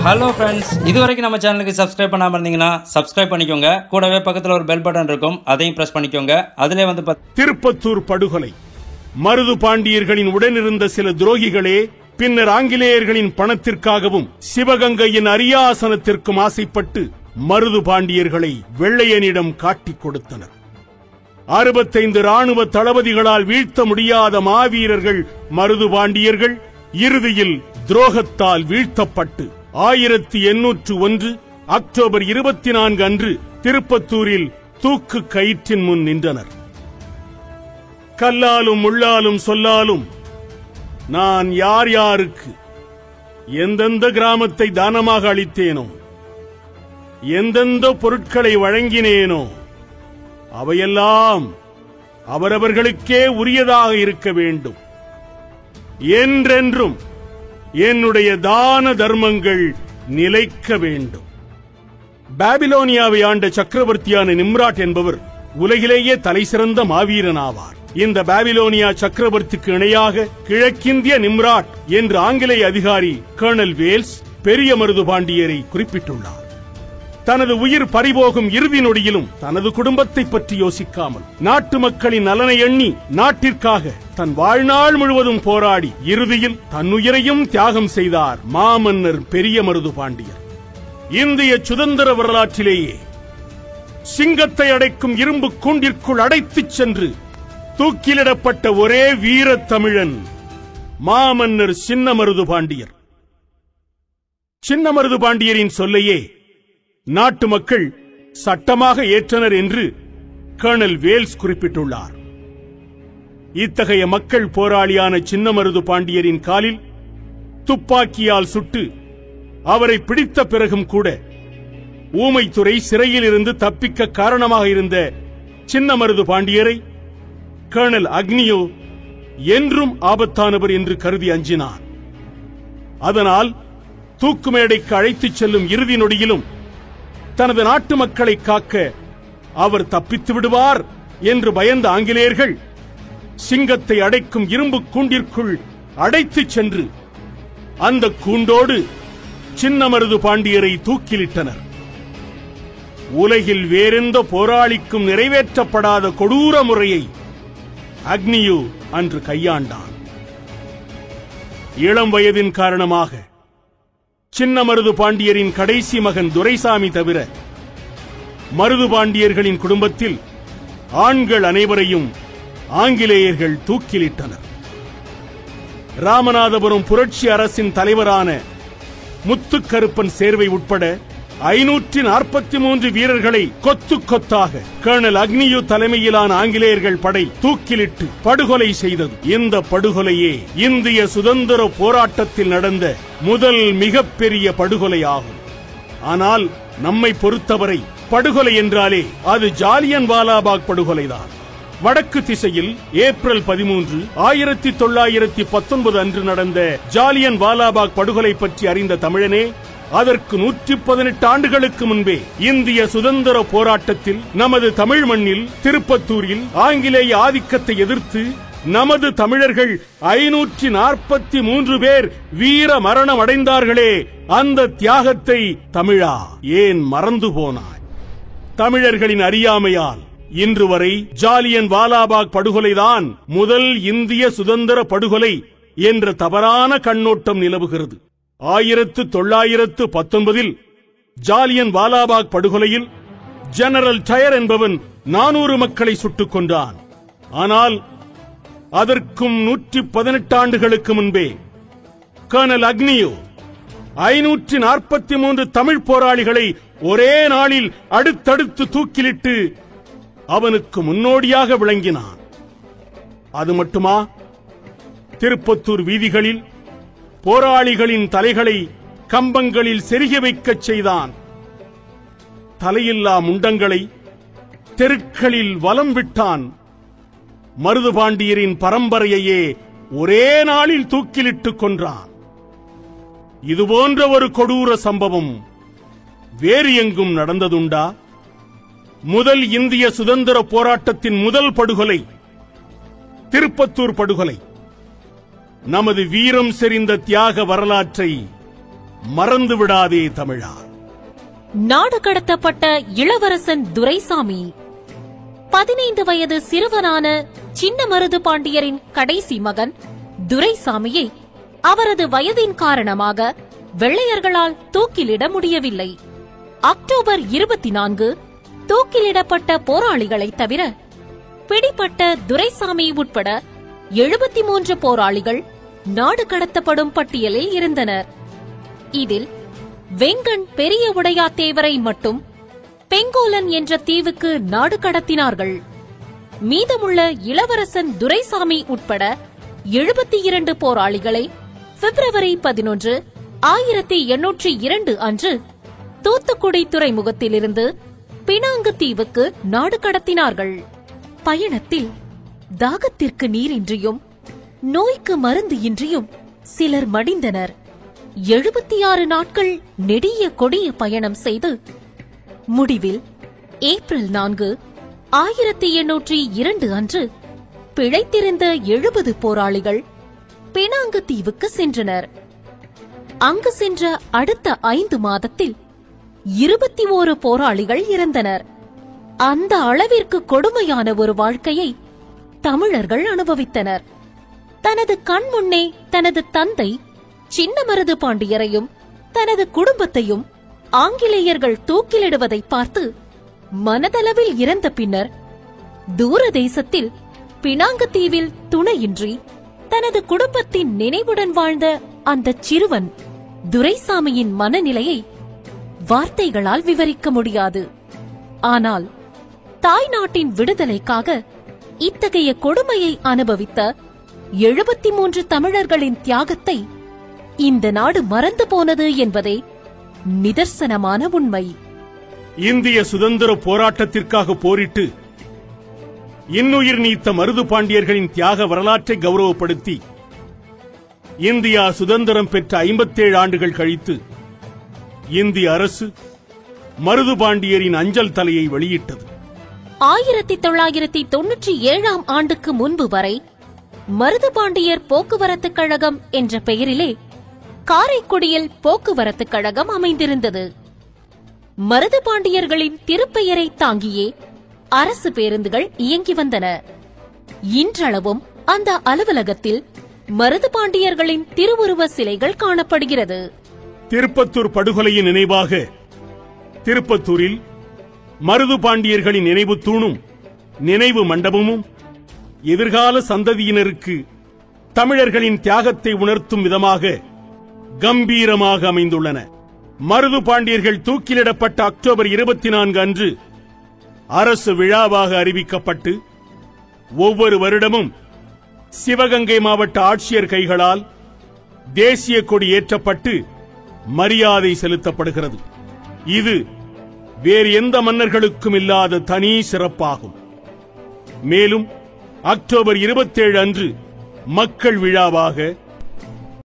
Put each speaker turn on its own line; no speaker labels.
hello friends இது வரைக்கும் நம்ம சேனலுக்கு சப்ஸ்கிரைப் பண்ணாமல் இருந்தீங்கன்னா சப்ஸ்கிரைப் பண்ணிக்கோங்க கூடவே பக்கத்தில் ஒரு பெல் பட்டன் இருக்கும் அதையும் ப்ரெஸ் பண்ணிக்கோங்க அதிலே வந்து பாத்-
திருப்பத்தூர் படுகொலை மருது பாண்டியர்களின் உடனிருந்த சில துரோகிகளே பின்னர் ஆங்கிலேயர்களின் பணத்திற்காகவும் சிவகங்கையின் அரியாசனத்திற்கும் ஆசைப்பட்டு மருது பாண்டியர்களை வெள்ளையனிடம் காட்டிக் கொடுத்தனர் அறுபத்தைந்து ராணுவ தளபதிகளால் வீழ்த்த முடியாத மாவீரர்கள் மருது பாண்டியர்கள் இறுதியில் துரோகத்தால் வீழ்த்தப்பட்டு ஆயிரத்தி எண்ணூற்று ஒன்று அக்டோபர் இருபத்தி நான்கு அன்று திருப்பத்தூரில் தூக்கு கயிற்றின் முன் நின்றனர் கல்லாலும் முள்ளாலும் சொல்லாலும் நான் யார் யாருக்கு எந்தெந்த கிராமத்தை தானமாக அளித்தேனோ எந்தெந்த பொருட்களை வழங்கினேனோ அவையெல்லாம் அவரவர்களுக்கே உரியதாக இருக்க வேண்டும் என்றென்றும் என்னுடைய தான தர்மங்கள் நிலைக்க வேண்டும் பாபிலோனியாவை ஆண்ட சக்கரவர்த்தியான நிம்ராட் என்பவர் உலகிலேயே தலைசிறந்த மாவீரன் ஆவார் இந்த பாபிலோனியா சக்கரவர்த்திக்கு இணையாக கிழக்கிந்திய நிம்ராட் என்று ஆங்கிலேய அதிகாரி கர்னல் வேல்ஸ் பெரிய மருது பாண்டியரை குறிப்பிட்டுள்ளார் தனது உயிர் பறிபோகும் இறுதி நொடியிலும் தனது குடும்பத்தை பற்றி யோசிக்காமல் நாட்டு மக்களின் நலனை எண்ணி நாட்டிற்காக தன் வாழ்நாள் முழுவதும் போராடி இறுதியில் தன்னுயிரையும் தியாகம் செய்தார் மாமன்னர் பெரிய மருது பாண்டியர் இந்திய சுதந்திர வரலாற்றிலேயே சிங்கத்தை அடைக்கும் இரும்பு கூண்டிற்குள் அடைத்துச் சென்று தூக்கிலிடப்பட்ட ஒரே வீரத் தமிழன் மாமன்னர் சின்னமருது பாண்டியர் சின்னமருது பாண்டியரின் சொல்லையே நாட்டு மக்கள் சட்டமாக ஏற்றனர் என்று கர்னல் வேல்ஸ் குறிப்பிட்டுள்ளார் இத்தகைய மக்கள் போராளியான சின்னமருது பாண்டியரின் காலில் துப்பாக்கியால் சுட்டு அவரை பிடித்த பிறகும் கூட ஊமைத்துறை சிறையில் இருந்து தப்பிக்க காரணமாக இருந்த சின்னமருது பாண்டியரை கர்னல் அக்னியோ என்றும் ஆபத்தானவர் என்று கருதி அஞ்சினார் அதனால் தூக்கு மேடைக்கு அழைத்துச் செல்லும் இறுதி நொடியிலும் தனது நாட்டு மக்களை காக்க அவர் தப்பித்து விடுவார் என்று பயந்த ஆங்கிலேயர்கள் சிங்கத்தை அடைக்கும் இரும்பு கூண்டிற்குள் அடைத்துச் சென்று அந்த கூண்டோடு சின்னமருது பாண்டியரை தூக்கிலிட்டனர் உலகில் வேறெந்த போராளிக்கும் நிறைவேற்றப்படாத கொடூர முறையை அக்னியு அன்று கையாண்டான் இளம் வயதின் காரணமாக சின்னமருது பாண்டியரின் கடைசி மகன் துரைசாமி தவிர மருது பாண்டியர்களின் குடும்பத்தில் ஆண்கள் அனைவரையும் ஆங்கிலேயர்கள் தூக்கிலிட்டனர் ராமநாதபுரம் புரட்சி அரசின் தலைவரான முத்துக்கருப்பன் சேர்வை உட்பட ஐநூற்றி நாற்பத்தி மூன்று வீரர்களை கொத்து கொத்தாக கர்னல் அக்னியு தலைமையிலான ஆங்கிலேயர்கள் படை தூக்கிலிட்டு படுகொலை செய்தது இந்த படுகொலையே இந்திய சுதந்திர போராட்டத்தில் நடந்த முதல் மிகப்பெரிய படுகொலை ஆகும் ஆனால் நம்மை பொறுத்தவரை படுகொலை என்றாலே அது ஜாலியன் வாலாபாக் படுகொலைதான் வடக்கு திசையில் ஏப்ரல் பதிமூன்று ஆயிரத்தி தொள்ளாயிரத்தி பத்தொன்பது அன்று நடந்த ஜாலியன் வாலாபாக் படுகொலை பற்றி அறிந்த தமிழனே அதற்கு நூற்றி பதினெட்டு ஆண்டுகளுக்கு முன்பே இந்திய சுதந்திர போராட்டத்தில் நமது தமிழ் மண்ணில் திருப்பத்தூரில் ஆங்கிலேய ஆதிக்கத்தை எதிர்த்து நமது தமிழர்கள் ஐநூற்றி நாற்பத்தி மூன்று பேர் வீர மரணம் அடைந்தார்களே அந்த தியாகத்தை தமிழா ஏன் மறந்து போனாய் தமிழர்களின் அறியாமையால் இன்று வரை ஜாலியன் வாலாபாக் படுகொலைதான் முதல் இந்திய சுதந்திர படுகொலை என்ற தவறான கண்ணோட்டம் நிலவுகிறது ஆயிரத்து தொள்ளாயிரத்து பத்தொன்பதில் ஜாலியன் வாலாபாக் படுகொலையில் ஜெனரல் டயர் என்பவன் நானூறு மக்களை சுட்டுக் கொண்டான் ஆனால் அதற்கும் நூற்றி பதினெட்டு ஆண்டுகளுக்கு முன்பே கர்னல் அக்னியோ ஐநூற்றி நாற்பத்தி மூன்று தமிழ் போராளிகளை ஒரே நாளில் அடுத்தடுத்து தூக்கிலிட்டு அவனுக்கு முன்னோடியாக விளங்கினான் அது மட்டுமா திருப்பத்தூர் வீதிகளில் போராளிகளின் தலைகளை கம்பங்களில் செருக வைக்கச் செய்தான் தலையில்லா முண்டங்களை தெருக்களில் வலம் விட்டான் மருதுபாண்டியரின் பரம்பரையையே ஒரே நாளில் தூக்கிலிட்டுக் கொன்றான் இதுபோன்ற ஒரு கொடூர சம்பவம் வேறு எங்கும் நடந்ததுண்டா முதல் இந்திய சுதந்திர போராட்டத்தின் முதல் படுகொலை திருப்பத்தூர் படுகொலை நமது வீரம் செறிந்த தியாக வரலாற்றை மறந்து விடாதே தமிழா
நாடு கடத்தப்பட்ட இளவரசன் துரைசாமி பதினைந்து வயது சிறுவனான சின்ன மருது பாண்டியரின் கடைசி மகன் துரைசாமியை அவரது வயதின் காரணமாக வெள்ளையர்களால் தூக்கிலிட முடியவில்லை அக்டோபர் இருபத்தி நான்கு தூக்கிலிடப்பட்ட போராளிகளை தவிர பிடிப்பட்ட துரைசாமி உட்பட எழுபத்தி மூன்று போராளிகள் நாடு கடத்தப்படும் பட்டியலில் இருந்தனர் இதில் வெங்கண் பெரிய உடையாத்தேவரை மட்டும் பெங்கோலன் என்ற தீவுக்கு நாடு கடத்தினார்கள் மீதமுள்ள இளவரசன் துரைசாமி உட்பட எழுபத்தி இரண்டு போராளிகளை பிப்ரவரி பதினொன்று ஆயிரத்தி எண்ணூற்றி இரண்டு அன்று தூத்துக்குடி துறைமுகத்திலிருந்து பினாங்கு தீவுக்கு நாடு கடத்தினார்கள் பயணத்தில் தாகத்திற்கு நீரின்றியும் நோய்க்கு மருந்து இன்றியும் சிலர் மடிந்தனர் எழுபத்தி ஆறு நாட்கள் நெடிய கொடிய பயணம் செய்து முடிவில் ஏப்ரல் நான்கு ஆயிரத்தி எண்ணூற்றி இரண்டு அன்று பிழைத்திருந்த எழுபது போராளிகள் பினாங்கு தீவுக்கு சென்றனர் அங்கு சென்ற அடுத்த ஐந்து மாதத்தில் இருபத்தி ஓரு போராளிகள் இறந்தனர் அந்த அளவிற்கு கொடுமையான ஒரு வாழ்க்கையை தமிழர்கள் அனுபவித்தனர் தனது கண் முன்னே தனது தந்தை சின்னமருது பாண்டியரையும் தனது குடும்பத்தையும் ஆங்கிலேயர்கள் தூக்கிலிடுவதை பார்த்து மனதளவில் இறந்த பின்னர் தூர தேசத்தில் பினாங்கு தீவில் துணையின்றி தனது குடும்பத்தின் நினைவுடன் வாழ்ந்த அந்த சிறுவன் துரைசாமியின் மனநிலையை வார்த்தைகளால் விவரிக்க முடியாது ஆனால் தாய் நாட்டின் விடுதலைக்காக இத்தகைய கொடுமையை அனுபவித்த எழுபத்தி மூன்று தமிழர்களின் தியாகத்தை இந்த நாடு மறந்து போனது என்பதே நிதர்சனமான உண்மை
இந்திய சுதந்திர போராட்டத்திற்காக போரிட்டு இன்னுயிர் நீத்த மருது பாண்டியர்களின் தியாக வரலாற்றை கௌரவப்படுத்தி இந்தியா சுதந்திரம் பெற்ற ஐம்பத்தேழு ஆண்டுகள் கழித்து இந்திய அரசு மருது பாண்டியரின் அஞ்சல் தலையை வெளியிட்டது
ஆயிரத்தி தொள்ளாயிரத்தி தொன்னூற்றி ஏழாம் ஆண்டுக்கு முன்பு வரை மருதுபாண்டியர் போக்குவரத்துக் கழகம் என்ற பெயரிலே காரைக்குடியில் போக்குவரத்துக் கழகம் அமைந்திருந்தது மருதுபாண்டியர்களின் திருப்பெயரை தாங்கியே அரசு பேருந்துகள் இயங்கி வந்தன இன்றளவும் அந்த அலுவலகத்தில் மருதுபாண்டியர்களின் திருவுருவ சிலைகள் காணப்படுகிறது
திருப்பத்தூர் படுகொலையின் நினைவாக திருப்பத்தூரில் மருது பாண்டியர்களின் நினைவு தூணும் நினைவு மண்டபமும் எதிர்கால சந்ததியினருக்கு தமிழர்களின் தியாகத்தை உணர்த்தும் விதமாக கம்பீரமாக அமைந்துள்ளன மருது பாண்டியர்கள் தூக்கிலிடப்பட்ட அக்டோபர் இருபத்தி நான்கு அன்று அரசு விழாவாக அறிவிக்கப்பட்டு ஒவ்வொரு வருடமும் சிவகங்கை மாவட்ட ஆட்சியர் கைகளால் தேசிய கொடி ஏற்றப்பட்டு மரியாதை செலுத்தப்படுகிறது இது வேறு எந்த மன்னர்களுக்கும் இல்லாத தனி சிறப்பாகும் மேலும் அக்டோபர் இருபத்தேழு அன்று மக்கள் விழாவாக